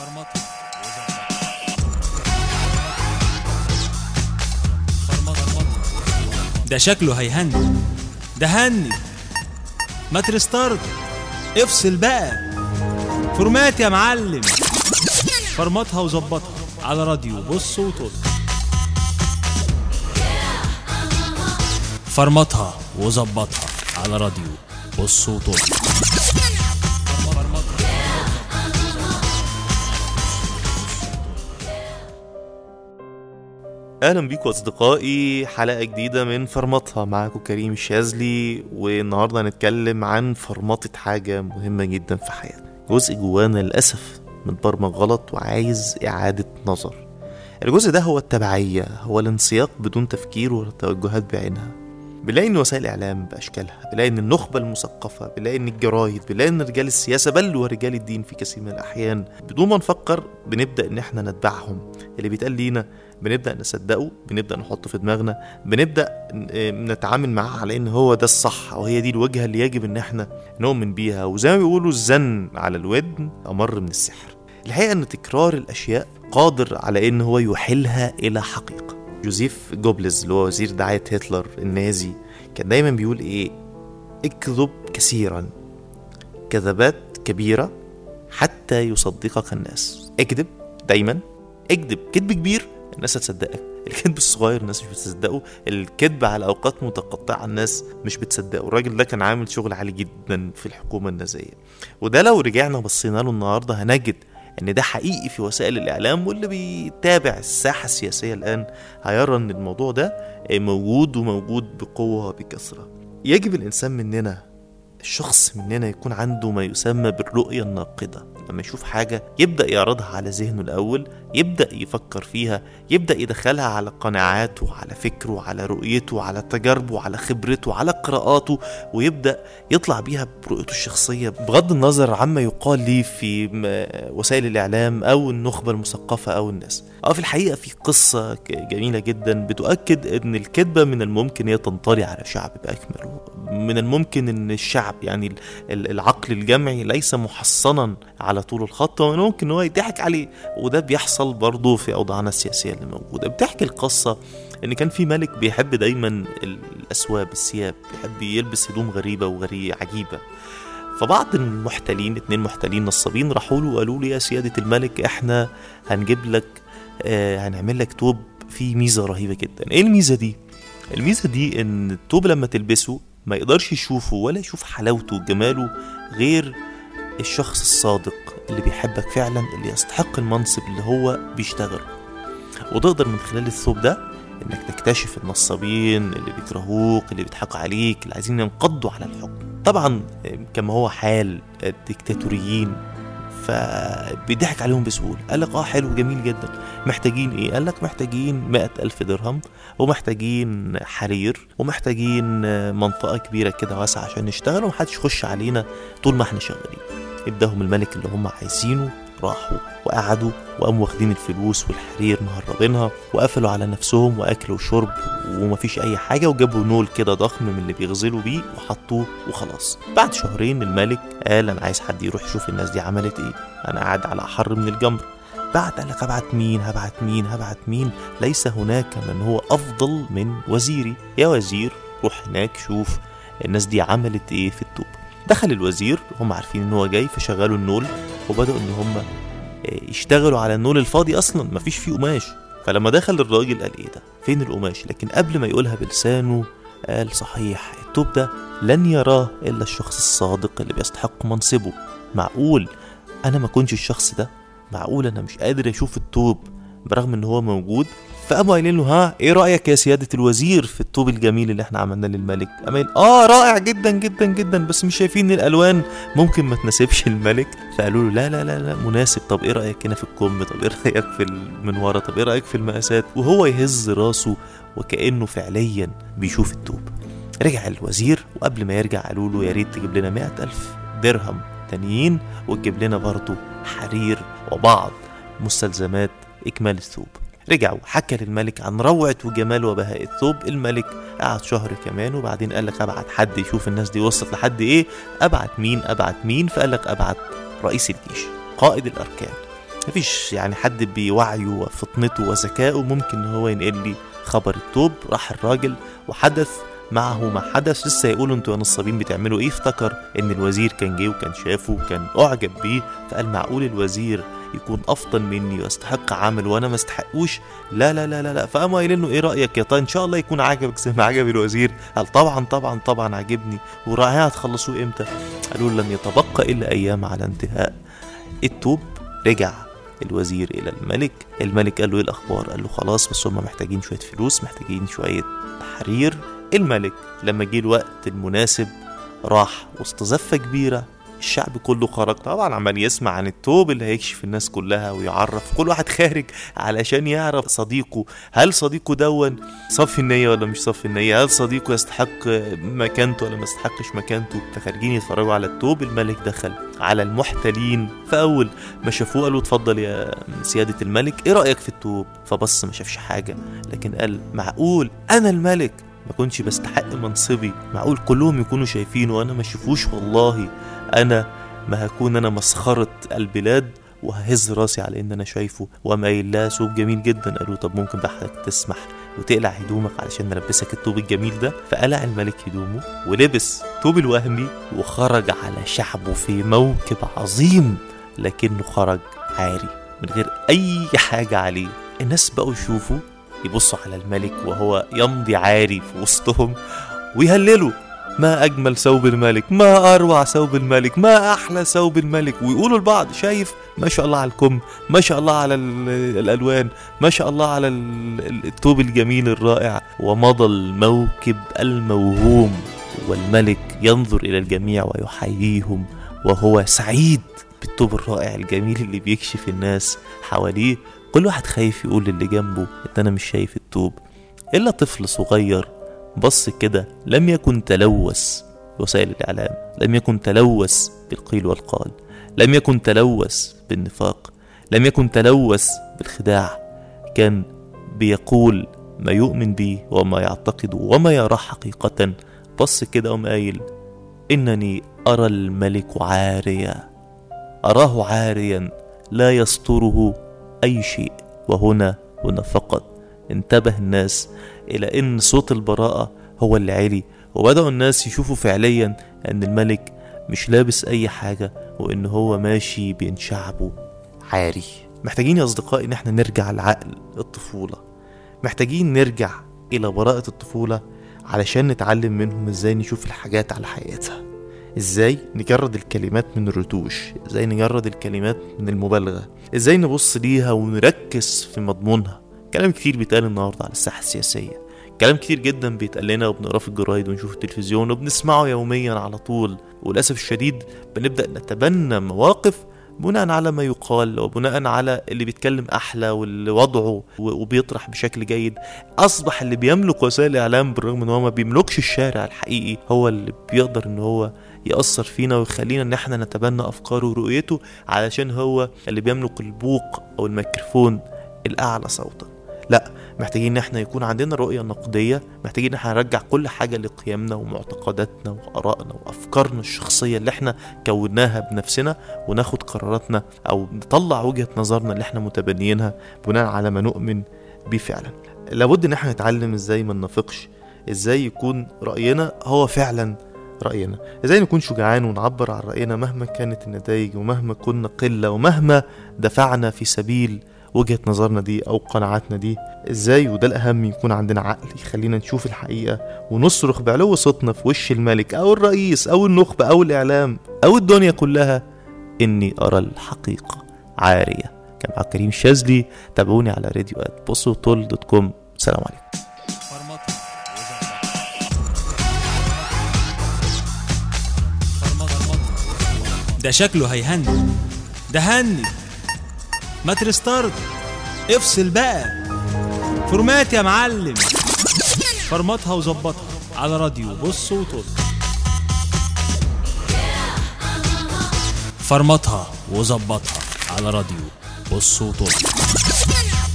ده شكله هيهني ده هني ما ترستارت افصل بقى فورمات يا معلم فرمطها وظبطها على راديو بص وطل فرمطها وظبطها على راديو بص وطل اهلا بيكم اصدقائي حلقه جديده من فرمطها معاكم كريم الشاذلي والنهارده هنتكلم عن فرمطه حاجه مهمه جدا في حياتنا جزء جوانا للاسف متبرمج غلط وعايز اعاده نظر الجزء ده هو التبعيه هو الانسياق بدون تفكير ولا توجهات بعينها بنلاقي ان وسائل الاعلام باشكالها بنلاقي ان النخبه المثقفه بنلاقي ان الجرايد بنلاقي ان رجال السياسه بل ورجال الدين في كثير من الاحيان بدون ما نفكر بنبدا ان احنا نتبعهم اللي بيتقال لينا بنبدا نصدقه بنبدا نحطه في دماغنا بنبدا ن- نتعامل معاه على ان هو ده الصح او هي دي الوجهه اللي يجب ان احنا نؤمن بيها وزي ما بيقولوا الزن على الودن امر من السحر الحقيقه ان تكرار الاشياء قادر على ان هو يحيلها الى حقيقه جوزيف جوبلز اللي هو وزير دعايه هتلر النازي كان دايما بيقول ايه اكذب كثيرا كذبات كبيره حتى يصدقك الناس اكذب دايما اكذب كذب كبير الناس هتصدقك الكذب الصغير الناس مش بتصدقه الكذب على اوقات متقطعه الناس مش بتصدقه الراجل ده كان عامل شغل عالي جدا في الحكومه النازيه وده لو رجعنا بصينا له النهارده هنجد ان ده حقيقي في وسائل الاعلام واللي بيتابع الساحه السياسيه الان هيرى ان الموضوع ده موجود وموجود بقوه وبكثره يجب الانسان مننا الشخص مننا يكون عنده ما يسمى بالرؤية الناقدة لما يشوف حاجة يبدأ يعرضها على ذهنه الأول يبدأ يفكر فيها يبدأ يدخلها على قناعاته على فكره على رؤيته على تجاربه على خبرته على قراءاته ويبدأ يطلع بيها برؤيته الشخصية بغض النظر عما يقال لي في م- وسائل الإعلام أو النخبة المثقفة أو الناس أو في الحقيقة في قصة ك- جميلة جدا بتؤكد أن الكذبة من الممكن هي تنطلي على شعب بأكمله من الممكن أن الشعب يعني ال- ال- العقل الجمعي ليس محصنا على طول الخط ومن الممكن ان هو يضحك عليه وده بيحصل برضه في اوضاعنا السياسيه اللي موجوده بتحكي القصه ان كان في ملك بيحب دايما ال- الاسواب الثياب بيحب يلبس هدوم غريبه وغريبه عجيبه فبعض المحتلين اتنين محتلين نصابين راحوا له وقالوا له يا سياده الملك احنا هنجيب لك آه هنعمل لك توب فيه ميزه رهيبه جدا ايه الميزه دي الميزه دي ان التوب لما تلبسه ما يقدرش يشوفه ولا يشوف حلاوته وجماله غير الشخص الصادق اللي بيحبك فعلا اللي يستحق المنصب اللي هو بيشتغله وتقدر من خلال الثوب ده انك تكتشف النصابين اللي بيكرهوك اللي بيضحكوا عليك اللي عايزين ينقضوا على الحكم طبعا كما هو حال الديكتاتوريين فبيضحك عليهم بسهولة قال لك اه حلو جميل جدا محتاجين ايه قال لك محتاجين مائة ألف درهم ومحتاجين حرير ومحتاجين منطقة كبيرة كده واسعة عشان نشتغل ومحدش يخش علينا طول ما احنا شغالين اداهم الملك اللي هم عايزينه راحوا وقعدوا وقاموا واخدين الفلوس والحرير مهربينها وقفلوا على نفسهم واكلوا وشرب ومفيش اي حاجه وجابوا نول كده ضخم من اللي بيغزلوا بيه وحطوه وخلاص بعد شهرين الملك قال انا عايز حد يروح يشوف الناس دي عملت ايه انا قاعد على احر من الجمر بعت قال لك ابعت مين هبعت مين هبعت مين ليس هناك من هو افضل من وزيري يا وزير روح هناك شوف الناس دي عملت ايه في التوب دخل الوزير هم عارفين ان هو جاي فشغلوا النول وبدأوا ان هم يشتغلوا على النول الفاضي اصلا مفيش فيه قماش فلما دخل الراجل قال ايه ده فين القماش لكن قبل ما يقولها بلسانه قال صحيح التوب ده لن يراه الا الشخص الصادق اللي بيستحق منصبه معقول انا ما كنتش الشخص ده معقول انا مش قادر اشوف التوب برغم ان هو موجود فقاموا قايلين له ها ايه رايك يا سياده الوزير في الطوب الجميل اللي احنا عملناه للملك قام قايل اه رائع جدا جدا جدا بس مش شايفين ان الالوان ممكن ما تناسبش الملك فقالوا له لا لا لا لا مناسب طب ايه رايك هنا في الكم طب ايه رايك في من ورا طب ايه رايك في المقاسات وهو يهز راسه وكانه فعليا بيشوف الطوب رجع الوزير وقبل ما يرجع قالوا له يا ريت تجيب لنا مئة ألف درهم تانيين وتجيب لنا برضه حرير وبعض مستلزمات إكمال الثوب رجع وحكى للملك عن روعة وجمال وبهاء الثوب الملك قعد شهر كمان وبعدين قال لك ابعت حد يشوف الناس دي وصلت لحد ايه ابعت مين ابعت مين فقال لك ابعت رئيس الجيش قائد الاركان مفيش يعني حد بوعيه وفطنته وذكائه ممكن ان هو ينقل لي خبر التوب راح الراجل وحدث معه ما حدث لسه يقولوا انتوا يا نصابين بتعملوا ايه افتكر ان الوزير كان جه وكان شافه وكان اعجب بيه فقال معقول الوزير يكون افضل مني ويستحق عمل وانا ما استحقوش لا لا لا لا لا فقاموا قايلين له ايه رايك يا طيب ان شاء الله يكون عجبك زي ما عجب الوزير قال طبعا طبعا طبعا عجبني وراعي هتخلصوه امتى قالوا له لم يتبقى الا ايام على انتهاء التوب رجع الوزير الى الملك الملك قال له ايه الاخبار قال له خلاص بس هم محتاجين شويه فلوس محتاجين شويه تحرير الملك لما جه الوقت المناسب راح وسط زفه كبيره الشعب كله خرج طبعا عمال يسمع عن التوب اللي هيكشف الناس كلها ويعرف كل واحد خارج علشان يعرف صديقه هل صديقه دون صف النية ولا مش صف النية هل صديقه يستحق مكانته ولا ما يستحقش مكانته فخارجين يتفرجوا على التوب الملك دخل على المحتلين فأول ما شافوه قالوا اتفضل يا سيادة الملك ايه رأيك في التوب فبص ما شافش حاجة لكن قال معقول أنا الملك ما كنتش بستحق منصبي معقول كلهم يكونوا شايفينه وانا ما اشوفوش والله انا ما هكون انا مسخرة البلاد وههز راسي على ان انا شايفه وما قايل لها ثوب جميل جدا قالوا طب ممكن بقى حضرتك تسمح وتقلع هدومك علشان نلبسك الثوب الجميل ده فقلع الملك هدومه ولبس ثوب الوهمي وخرج على شعبه في موكب عظيم لكنه خرج عاري من غير اي حاجة عليه الناس بقوا يشوفوا يبصوا على الملك وهو يمضي عاري في وسطهم ويهللوا ما أجمل ثوب الملك ما أروع ثوب الملك ما أحلى ثوب الملك ويقولوا لبعض شايف ما شاء الله على الكم ما شاء الله على ال- الألوان ما شاء الله على ال- الثوب الجميل الرائع ومضى الموكب الموهوم والملك ينظر إلى الجميع ويحييهم وهو سعيد بالثوب الرائع الجميل اللي بيكشف الناس حواليه كل واحد خايف يقول للي جنبه ان انا مش شايف التوب الا طفل صغير بص كده لم يكن تلوث بوسائل الاعلام لم يكن تلوث بالقيل والقال لم يكن تلوث بالنفاق لم يكن تلوث بالخداع كان بيقول ما يؤمن به وما يعتقد وما يراه حقيقة بص كده قام قايل إنني أرى الملك عاريا أراه عاريا لا يستره أي شيء وهنا هنا فقط انتبه الناس إلى أن صوت البراءة هو اللي عالي وبدأوا الناس يشوفوا فعليا أن الملك مش لابس أي حاجة وأن هو ماشي بين شعبه عاري محتاجين يا أصدقائي إن احنا نرجع لعقل الطفولة محتاجين نرجع إلى براءة الطفولة علشان نتعلم منهم إزاي نشوف الحاجات على حقيقتها ازاي نجرد الكلمات من الرتوش ازاي نجرد الكلمات من المبالغة ازاي نبص ليها ونركز في مضمونها كلام كتير بيتقال النهاردة على الساحة السياسية كلام كتير جدا بيتقال لنا وبنقراه في الجرايد ونشوف التلفزيون وبنسمعه يوميا على طول وللأسف الشديد بنبدأ نتبنى مواقف بناء على ما يقال وبناء على اللي بيتكلم احلى واللي وضعه وبيطرح بشكل جيد اصبح اللي بيملك وسائل الاعلام بالرغم ان هو ما بيملكش الشارع الحقيقي هو اللي بيقدر ان هو يأثر فينا ويخلينا ان احنا نتبنى افكاره ورؤيته علشان هو اللي بيملك البوق او الميكروفون الاعلى صوتا لا محتاجين ان احنا يكون عندنا رؤية نقدية محتاجين ان احنا نرجع كل حاجة لقيمنا ومعتقداتنا وارائنا وافكارنا الشخصية اللي احنا كوناها بنفسنا وناخد قراراتنا او نطلع وجهة نظرنا اللي احنا متبنيينها بناء على ما نؤمن بيه فعلا لابد ان احنا نتعلم ازاي ما ننافقش ازاي يكون رأينا هو فعلا رأينا ازاي نكون شجعان ونعبر عن رأينا مهما كانت النتائج ومهما كنا قلة ومهما دفعنا في سبيل وجهة نظرنا دي أو قناعاتنا دي ازاي وده الأهم يكون عندنا عقل يخلينا نشوف الحقيقة ونصرخ بعلو صوتنا في وش الملك أو الرئيس أو النخبة أو الإعلام أو الدنيا كلها إني أرى الحقيقة عارية كان معاك كريم شاذلي تابعوني على راديو ات بوسو تول دوت كوم سلام عليكم فرمطة فرمطة ده شكله هيهني ده هني ما ترستارت افصل بقى فورمات يا معلم فرمطها وظبطها على راديو بص وطل فرمطها وظبطها على راديو بص وطل